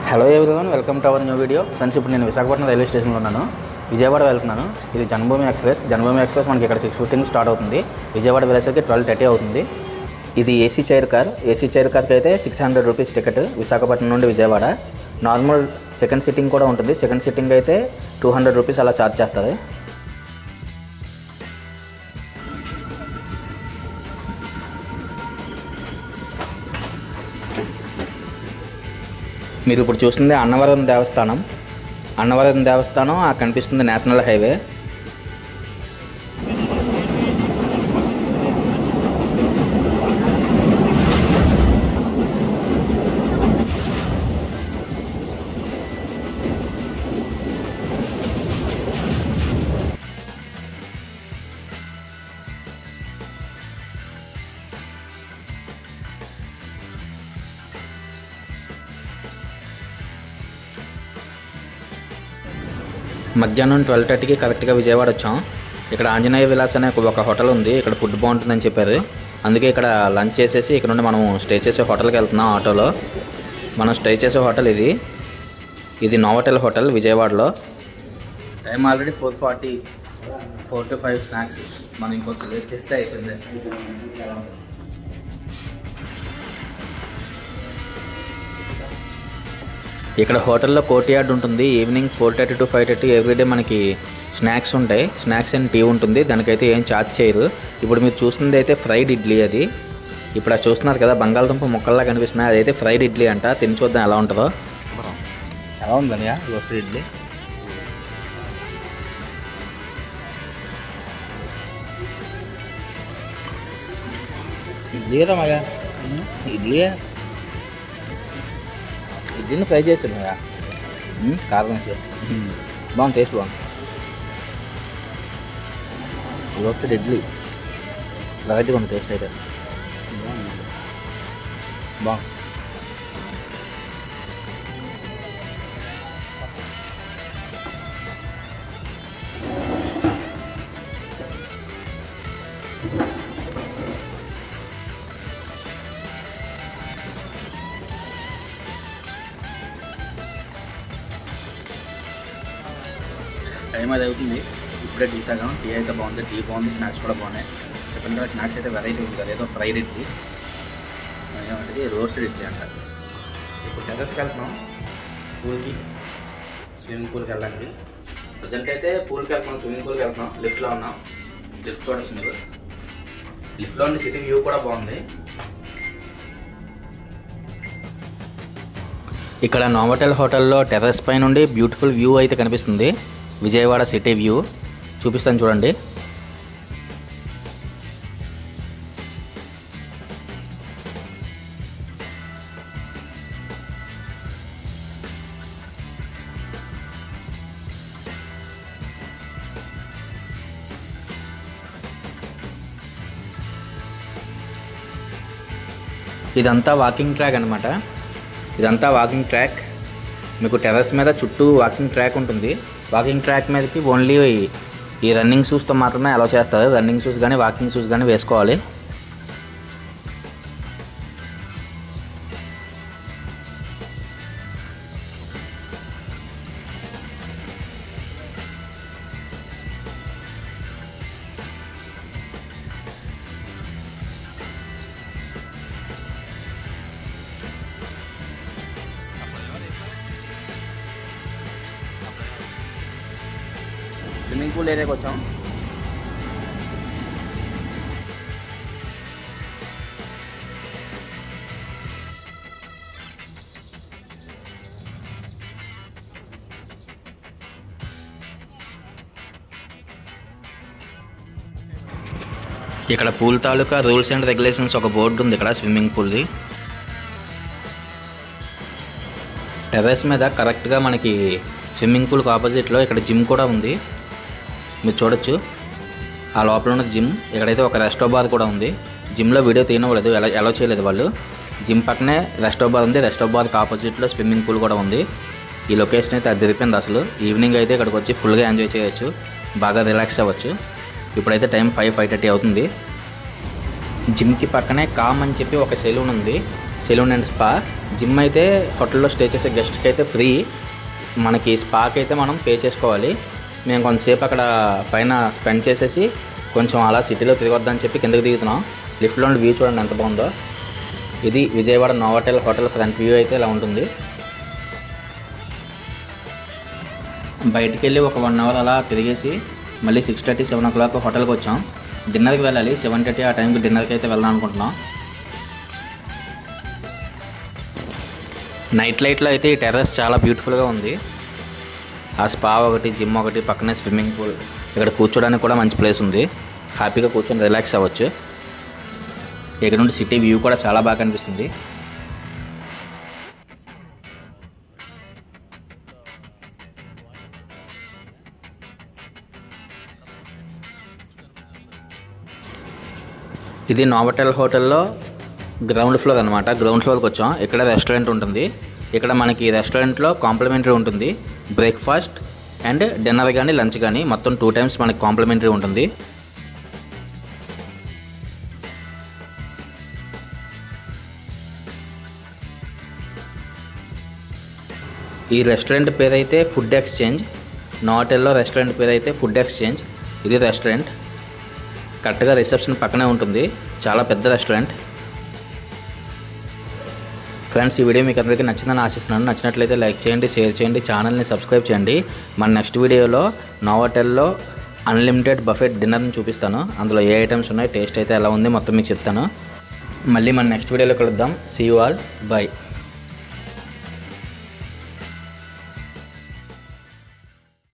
hello everyone welcome to our new video friends ఇప్పుడు నేను Visakhapatnam railway స్టేషన్లో ఉన్నాను విజయవాడ వెళ్తున్నాను ఇది జన్మభూమి ఎక్స్ప్రెస్ జన్మభూమి ఎక్స్ప్రెస్ మనకి ఇక్కడ సిక్స్ ఫిఫ్టీన్ స్టార్ట్ అవుతుంది విజయవాడ వెళ్ళేసరికి ట్వెల్వ్ థర్టీ అవుతుంది ఇది AC chair car AC chair కార్కి అయితే six hundred rupees ticket Visakhapatnam నుండి విజయవాడ నార్మల్ సెకండ్ సిట్టింగ్ కూడా ఉంటుంది సెకండ్ సిట్టింగ్ అయితే టూ హండ్రెడ్ రూపీస్ అలా ఛార్జ్ చేస్తారు మీరు ఇప్పుడు చూస్తుంది అన్నవరం దేవస్థానం అన్నవరం దేవస్థానం ఆ కనిపిస్తుంది నేషనల్ హైవే మధ్యాహ్నం ట్వెల్వ్ థర్టీకి కరెక్ట్గా విజయవాడ వచ్చాం ఇక్కడ ఆంజనేయ విలాస్ అనే ఒక- ఒక హోటల్ ఉంది ఇక్కడ ఫుడ్ బాగుంటుందని చెప్పారు అందుకే ఇక్కడ లంచ్ చేసేసి ఇక్కడ నుండి మనం స్టే చేసే హోటల్కి వెళ్తున్నాం ఆటోలో మనం స్టే చేసే హోటల్ ఇది ఇది నోవటెల్ హోటల్ విజయవాడలో time already four forty four to five snacks మనం ఇంకొంచెం లేట్ చేస్తే అయిపోయింది ఇక్కడ హోటల్లో కోర్ట్ యార్డ్ ఉంటుంది evening four thirty to five thirty everyday మనకి స్నాక్స్ ఉంటాయి స్నాక్స్ అండ్ టీ ఉంటుంది దానికైతే ఏం ఛార్జ్ చేయరు ఇప్పుడు మీరు చూస్తుంది అయితే ఫ్రైడ్ ఇడ్లీ అది ఇప్పుడు అది చూస్తున్నారు కదా బంగాళదుంప ముక్కల్లా కనిపిస్తున్నాయి అదైతే ఫ్రైడ్ ఇడ్లీ అంట తిని చూద్దాం ఎలా ఉంటుందో ఎలా ఉందని రోస్టెడ్ ఇడ్లీ ఇడ్లీ మగా ఇడ్లీ ఇడ్లీని ఫ్రై చేసాను కదా కారం వేసి బాగుంది టేస్ట్ బాగుంది రోస్టెడ్ ఇడ్లీ వెరైటీగా ఉంది టేస్ట్ అయితే బాగుంది టైం అది అవుతుంది ఇప్పుడే టీ తాగాం టీ అయితే బాగుంది టీ బాగుంది స్నాక్స్ కూడా బాగున్నాయి చెప్పండి కదా స్నాక్స్ అయితే వెరైటీ ఉంది అదేదో ఫ్రైడ్ ఇడ్లీ ఏమంటుంది రోస్టెడ్ ఇడ్లీ అంటారు ఇప్పుడు టెర్రస్కి వెళ్తున్నాం పూల్కి స్విమ్మింగ్ పూల్కి వెళ్ళడానికి ప్రజెంట్ అయితే పూల్కి వెళ్తున్నాం స్విమ్మింగ్ పూల్కి వెళ్తున్నాం లిఫ్ట్లో ఉన్నాం లిఫ్ట్ చూడొచ్చు మీరు లిఫ్ట్లో ఉండి సిటీ వ్యూ కూడా బాగుంది ఇక్కడ నోవటెల్ హోటల్లో టెర్రస్ పై నుండి బ్యూటిఫుల్ వ్యూ అయితే కనిపిస్తుంది విజయవాడ సిటీ వ్యూ చూపిస్తాను చూడండి ఇదంతా వాకింగ్ ట్రాక్ అనమాట ఇదంతా వాకింగ్ ట్రాక్ మీకు టెర్రస్ మీద చుట్టూ వాకింగ్ ట్రాక్ ఉంటుంది వాకింగ్ ట్రాక్ మీదకి ఓన్లీ ఈ రన్నింగ్ షూస్తో మాత్రమే అలౌ చేస్తారు రన్నింగ్ షూస్ కానీ వాకింగ్ షూస్ కానీ వేసుకోవాలి స్విమ్మింగ్ పూల్ ఏరియాకి వచ్చాం ఇక్కడ పూల్ తాలూకా రూల్స్ అండ్ రెగ్యులేషన్స్ ఒక బోర్డు ఉంది ఇక్కడ స్విమ్మింగ్ పూల్ది టెర్రస్ మీద కరెక్ట్గా మనకి స్విమ్మింగ్ పూల్కి ఆపోజిట్లో ఇక్కడ జిమ్ కూడా ఉంది మీరు చూడొచ్చు ఆ లోపల ఉన్న జిమ్ ఇక్కడైతే ఒక రెస్టో బార్ కూడా ఉంది జిమ్లో వీడియో తీయనవ్వలేదు ఎలా ఎలా చేయలేదు వాళ్ళు జిమ్ పక్కనే రెస్టో బార్ ఉంది రెస్టో బార్కి ఆపోజిట్లో స్విమ్మింగ్ పూల్ కూడా ఉంది ఈ లొకేషన్ అయితే అది తిరిపింది అసలు ఈవినింగ్ అయితే ఇక్కడికి వచ్చి ఫుల్గా ఎంజాయ్ చేయొచ్చు బాగా రిలాక్స్ అవ్వచ్చు ఇప్పుడైతే టైం ఫైవ్ ఫైవ్ థర్టీ అవుతుంది జిమ్కి పక్కనే కామ్ అని చెప్పి ఒక సెలూన్ ఉంది సెలూన్ అండ్ స్పా జిమ్ అయితే హోటల్లో స్టే చేసే గెస్ట్కి అయితే ఫ్రీ మనకి స్పాకి అయితే మనం పే చేసుకోవాలి మేము కొంతసేపు అక్కడ పైన స్పెండ్ చేసేసి కొంచెం అలా సిటీలో తిరగొద్దని చెప్పి కిందకి దిగుతున్నాం లిఫ్ట్లో నుండి వ్యూ చూడండి ఎంత బాగుందో ఇది Vijayawada Novotel hotel front view అయితే ఇలా ఉంటుంది బయటికి వెళ్ళి ఒక వన్ అవర్ అలా తిరిగేసి మళ్ళీ six thirty seven o'clock హోటల్కి వచ్చాం డిన్నర్కి వెళ్ళాలి సెవెన్ థర్టీ ఆ టైంకి డిన్నర్కి అయితే వెళ్దాం అనుకుంటున్నాం నైట్ లైట్లో అయితే ఈ టెర్రస్ చాలా బ్యూటిఫుల్గా ఉంది ఆ స్పా ఒకటి జిమ్ ఒకటి పక్కనే స్విమ్మింగ్ పూల్ ఇక్కడ కూర్చోడానికి కూడా మంచి ప్లేస్ ఉంది హ్యాపీగా కూర్చొని రిలాక్స్ అవ్వచ్చు ఇక్కడ నుండి సిటీ వ్యూ కూడా చాలా బాగా కనిపిస్తుంది ఇది నోవటెల్ హోటల్లో గ్రౌండ్ ఫ్లోర్ అనమాట గ్రౌండ్ ఫ్లోర్కి వచ్చాం ఇక్కడ రెస్టారెంట్ ఉంటుంది ఇక్కడ మనకి రెస్టారెంట్లో కాంప్లిమెంటరీ ఉంటుంది బ్రేక్ఫాస్ట్ అండ్ డిన్నర్ కానీ లంచ్ కానీ మొత్తం టూ టైమ్స్ మనకి కాంప్లిమెంటరీ ఉంటుంది ఈ రెస్టారెంట్ పేరు అయితే ఫుడ్ ఎక్స్చేంజ్ నోటెల్లో రెస్టారెంట్ పేరు అయితే ఫుడ్ ఎక్స్చేంజ్ ఇది రెస్టారెంట్ కరెక్ట్గా రిసెప్షన్ పక్కనే ఉంటుంది చాలా పెద్ద రెస్టారెంట్ ఫ్రెండ్స్ ఈ వీడియో మీకు అందరికీ నచ్చిందని ఆశిస్తున్నాను నచ్చినట్లయితే లైక్ చేయండి షేర్ చేయండి ఛానల్ని సబ్స్క్రైబ్ చేయండి మన నెక్స్ట్ వీడియోలో నోవాటెల్లో అన్లిమిటెడ్ బఫెట్ డిన్నర్ని చూపిస్తాను అందులో ఏ ఐటమ్స్ ఉన్నాయి టేస్ట్ అయితే ఎలా ఉంది మొత్తం మీకు చెప్తాను మళ్ళీ మన నెక్స్ట్ వీడియోలో కలుద్దాం సీ యూ ఆల్ బై